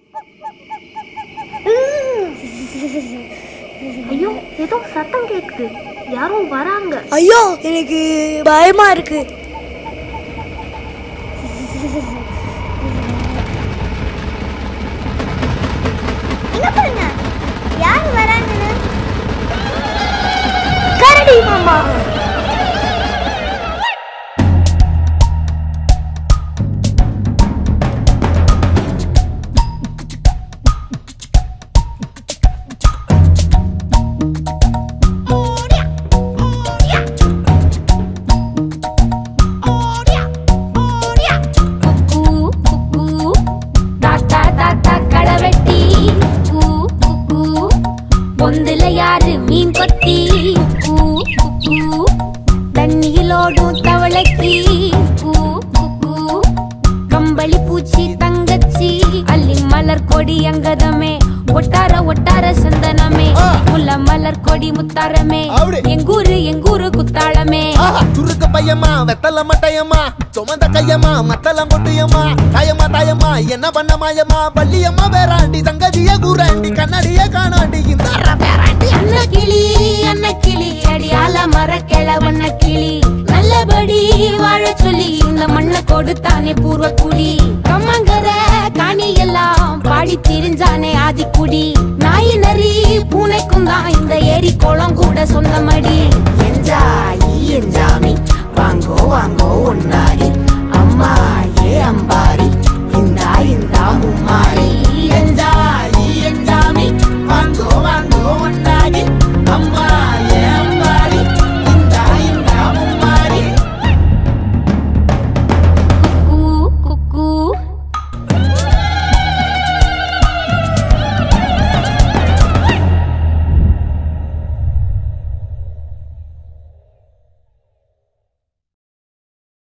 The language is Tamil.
ஐயோ ஏதோ சத்தம் கேக்குது யாரோ வராங்க ஐயோ எனக்கு பயமா இருக்கு எங்க பாருங்க யார் வராங்கன்னு கரடி மாமா குக்கு குக்கு தாத்தா தாத்தா களவெட்டி குக்கு குக்கு பொந்துல யாரு மீன் கொத்தி குக்கு குக்கு தண்ணியிலோடும் தவளைக்கு குக்கு குக்கு கம்பளி பூச்சி தங்கச்சி அள்ளி மலர் கொடி அங்கதமே ஒட்டார ஒட்டார சந்தனமே முல்ல மலர் கொடி முத்தாரமே அப்படி. எங்கூரு எங்கூரு குத்தாளமே ஆஹா, சுருக்கு பையம்மா வெத்தல மட்டையம்மா சுமந்த கையம்மா மத்தல கொட்டியம்மா தாயம்மா தாயம்மா என்ன பண்ண மாயம்மா பள்ளியம்மா வேறாண்டி சங்கதிய கூறாண்டி கண்ணாடிய காணாண்டி இந்த அன்ன கிளி அன்ன கிளி அடியால மர கிழவண்ண கிளி நல்லபடி வாழ சொல்லி இந்த மண்ணை கொடுத்தானே பூர்வ குடி கம்மங்கர காணி எல்லாம் பாடி திரிஞ்சானே ஆதிக்குடி நாய் நரி பூனைக்கும் தான் இந்த ஏரி குளம் கூட சொந்தமடி